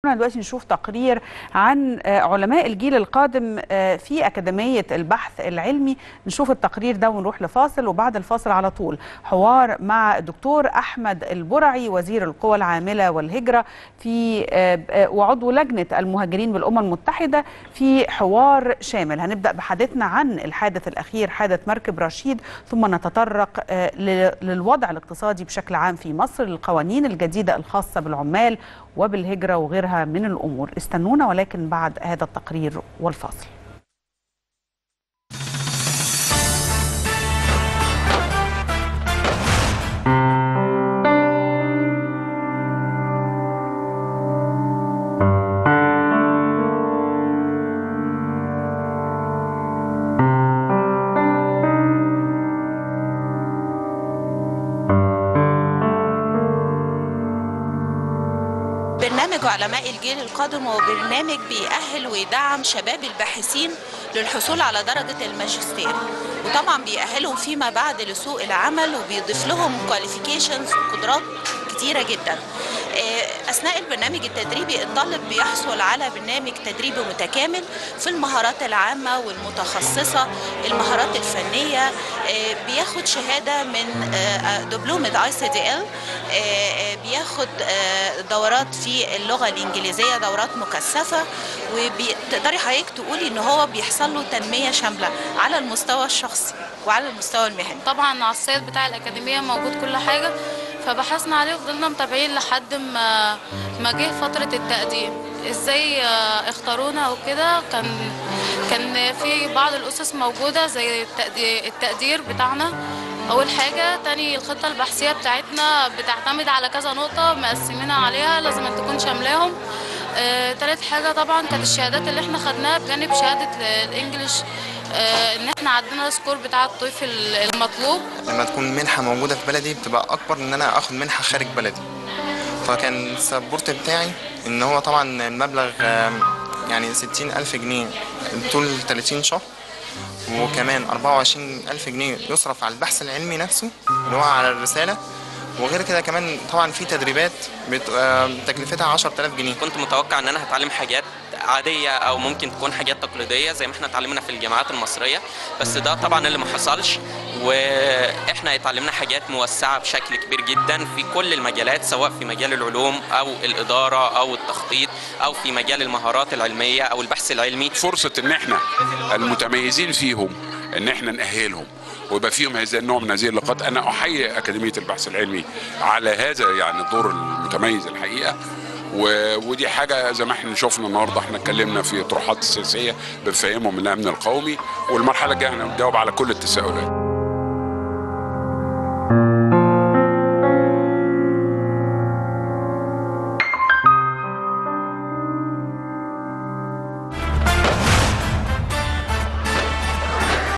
دلوقتي نشوف تقرير عن علماء الجيل القادم في أكاديمية البحث العلمي نشوف التقرير ده ونروح لفاصل وبعد الفاصل على طول حوار مع الدكتور أحمد البرعي وزير القوى العاملة والهجرة في وعضو لجنة المهاجرين بالأمم المتحدة في حوار شامل هنبدأ بحديثنا عن الحادث الأخير حادث مركب رشيد ثم نتطرق للوضع الاقتصادي بشكل عام في مصر القوانين الجديدة الخاصة بالعمال وبالهجرة وغيرها من الأمور استنونا ولكن بعد هذا التقرير والفاصل برنامج علماء الجيل القادم هو برنامج بيأهل ويدعم شباب الباحثين للحصول على درجة الماجستير وطبعا بيأهلهم فيما بعد لسوق العمل وبيضيف لهم كواليفيكيشنز وقدرات كتيرة جدا أثناء البرنامج التدريبي الطالب بيحصل على برنامج تدريبي متكامل في المهارات العامة والمتخصصة المهارات الفنية بياخد شهادة من دبلومة اي سي دي ال بياخد دورات في اللغة الإنجليزية دورات مكثفة وتقدري حضرتك تقولي إن هو بيحصل له تنمية شاملة على المستوى الشخصي وعلى المستوى المهني طبعا على السيت بتاع الأكاديمية موجود كل حاجة فبحثنا عليه وفضلنا متابعين لحد ما ما جه فترة التقديم ازاي اختارونا وكده كان كان في بعض الأسس موجودة زي التقدير بتاعنا أول حاجة تاني الخطة البحثية بتاعتنا بتعتمد على كذا نقطة مقسمينها عليها لازم أن تكون شاملاهم آه، تالت حاجة طبعا كانت الشهادات اللي احنا خدناها بجانب شهادة الإنجليش آه، ان احنا عندنا السكور بتاع الطيف المطلوب لما تكون منحة موجودة في بلدي بتبقى أكبر من إن أنا آخد منحة خارج بلدي فكان السبورت بتاعي إن هو طبعا المبلغ يعني ستين ألف جنيه طول 30 شهر وكمان 24 ألف جنيه يصرف على البحث العلمي نفسه اللي هو على الرسالة وغير كده كمان طبعا في تدريبات تكلفتها 10000 جنيه كنت متوقع ان انا هتعلم حاجات عادية أو ممكن تكون حاجات تقليدية زي ما احنا اتعلمنا في الجامعات المصرية بس ده طبعا اللي ما حصلش واحنا اتعلمنا حاجات موسعة بشكل كبير جدا في كل المجالات سواء في مجال العلوم أو الإدارة أو التخطيط أو في مجال المهارات العلمية أو البحث العلمي فرصة إن احنا المتميزين فيهم إن احنا نأهلهم ويبقى فيهم هذا النوع من هذه اللقاءات انا احيي اكاديميه البحث العلمي على هذا يعني الدور المتميز الحقيقه و... ودي حاجه زي ما احنا شفنا النهارده احنا اتكلمنا في اطروحات السياسيه بنفهمهم الامن القومي والمرحله الجايه هنجاوب على كل التساؤلات